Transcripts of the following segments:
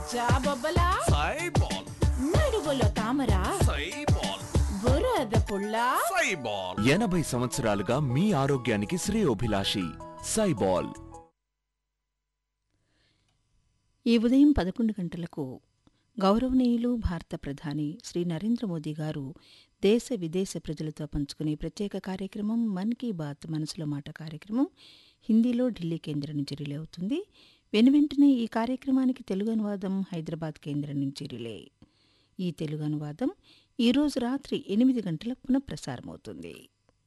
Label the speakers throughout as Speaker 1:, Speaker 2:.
Speaker 1: జాబొబ్బలా
Speaker 2: సైబాల్
Speaker 1: నడుగులో తామర
Speaker 2: సైబాల్
Speaker 1: బురద పుల్ల
Speaker 2: సైబాల్
Speaker 3: ఎనభై సంవత్సరాలుగా మీ ఆరోగ్యానికి శ్రేయోభిలాషి సైబాల్
Speaker 4: ఈ ఉదయం పదకొండు గంటలకు గౌరవనీయులు భారత ప్రధాని శ్రీ నరేంద్ర మోదీ గారు దేశ విదేశ ప్రజలతో పంచుకునే ప్రత్యేక కార్యక్రమం మన్ కీ బాత్ మనసులో మాట కార్యక్రమం హిందీలో ఢిల్లీ కేంద్రం నుంచి రిలే అవుతుంది వెనువెంటనే ఈ కార్యక్రమానికి తెలుగు అనువాదం హైదరాబాద్ కేంద్రం నుంచి రిలే ఈ తెలుగు అనువాదం ఈరోజు రాత్రి ఎనిమిది గంటలకు పునఃప్రసారమవుతుంది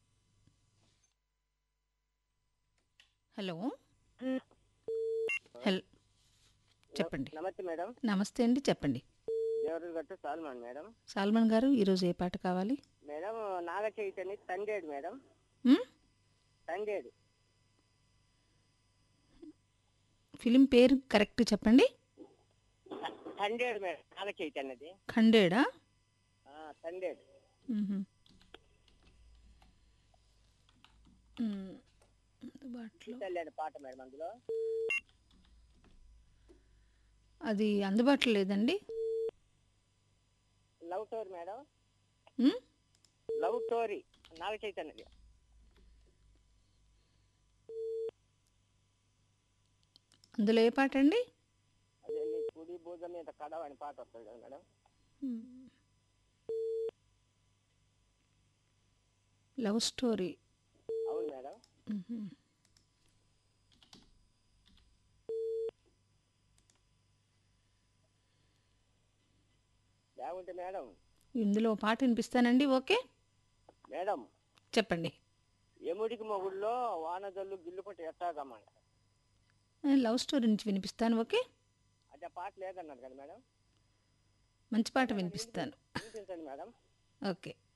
Speaker 4: హలో హలో చెప్పండి
Speaker 5: నమస్తే మేడం
Speaker 4: నమస్తే అండి చెప్పండి
Speaker 5: దేవరూరు గట్టు సాల్మాన్ మేడం
Speaker 4: సాల్మన్ గారు ఈరోజు ఏ పాట కావాలి
Speaker 5: మేడం నాగ చైతన్య తండేడు మేడం
Speaker 4: మ్?
Speaker 5: తండేడు
Speaker 4: ఫిలిం పేరు కరెక్ట్ చెప్పండి
Speaker 5: తండేడు మేడం నాగ చైతన్యది
Speaker 4: ఖండేడా
Speaker 5: ఆ, తండేడు
Speaker 4: మ్హూ. మ్, అందుబాటులో
Speaker 5: తెల్లాడు పాట మేడం అందులో
Speaker 4: అది అందుబాటులో లేదండి
Speaker 5: లవ్ స్టోరీ మేడం
Speaker 4: మ్?
Speaker 5: లవ్ స్టోరీ నాగ చైతన్యది
Speaker 4: అందులో ఏ పాట అండి
Speaker 5: అదే నీ కుడి భుజం మీద కడవ అని పాట వస్తుంది కదా మేడం
Speaker 4: లవ్ స్టోరీ
Speaker 5: అవును మేడం
Speaker 4: మ్హూ.
Speaker 5: లేకుంటే మేడం
Speaker 4: ఇందులో పాట వినిపిస్తానండి ఓకే
Speaker 5: మేడం
Speaker 4: చెప్పండి
Speaker 5: ఎముడికి మొగుల్లో వానజల్లు గిల్లుకుంటే ఎట్టాగమ్మంట
Speaker 4: ఆ, లవ్ స్టోరీ నుంచి వినిపిస్తాను ఓకే
Speaker 5: అదే పాట లేదన్నారు కదా మేడం
Speaker 4: మంచి పాట వినిపిస్తాను
Speaker 5: వినిపించండి మేడం
Speaker 4: ఓకే